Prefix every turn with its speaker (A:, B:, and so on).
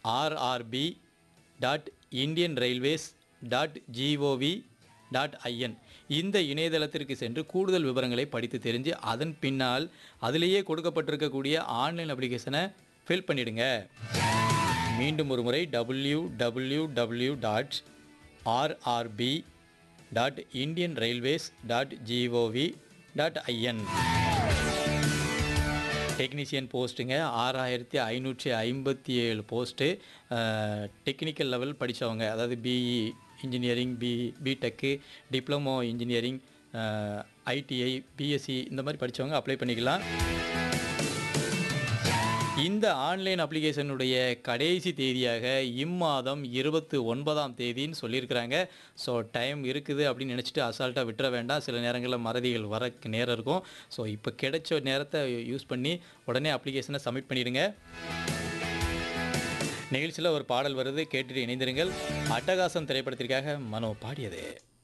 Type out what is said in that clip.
A: RRB dot Indian railways dot G O V dot I N இந்த இணையதளத்திற்கு சென்று கூடுதல் விவரங்களை படித்து தெரிஞ்சு அதன் பின்னால் அதிலேயே கொடுக்கப்பட்டிருக்கக்கூடிய ஆன்லைன் அப்ளிகேஷனை ஃபில் பண்ணிடுங்க மீண்டும் ஒரு முறை W W W dot R R B dot Indian railways dot G O V dot I N technician போஸ்ட்டுங்க ஆறாயிரத்தி ஐநூற்றி ஐம்பத்தி ஏழு போஸ்ட்டு டெக்னிக்கல் லெவல் படித்தவங்க அதாவது B E engineering B B Tech diploma engineering I T I B Sc இந்த மாதிரி படித்தவங்க அப்ளை பண்ணிக்கலாம் இந்த ஆன்லைன் அப்ளிகேஷனுடைய கடைசி தேதியாக இம்மாதம் இருபத்தி ஒன்பதாம் தேதின்னு சொல்லியிருக்கிறாங்க ஸோ டைம் இருக்குது அப்படின்னு நினச்சிட்டு அசால்ட்டாக விட்டுற வேண்டாம் சில நேரங்களில் மறதிகள் வர நேரம் இருக்கும் ஸோ இப்போ கிடைச்ச நேரத்தை யூஸ் பண்ணி உடனே அப்ளிகேஷனை சப்மிட் பண்ணிடுங்க நிகழ்ச்சியில் ஒரு பாடல் வருது கேட்டுட்டு இணைந்திருங்கள் அட்டகாசம் திரைப்படத்திற்காக மனோ பாடியது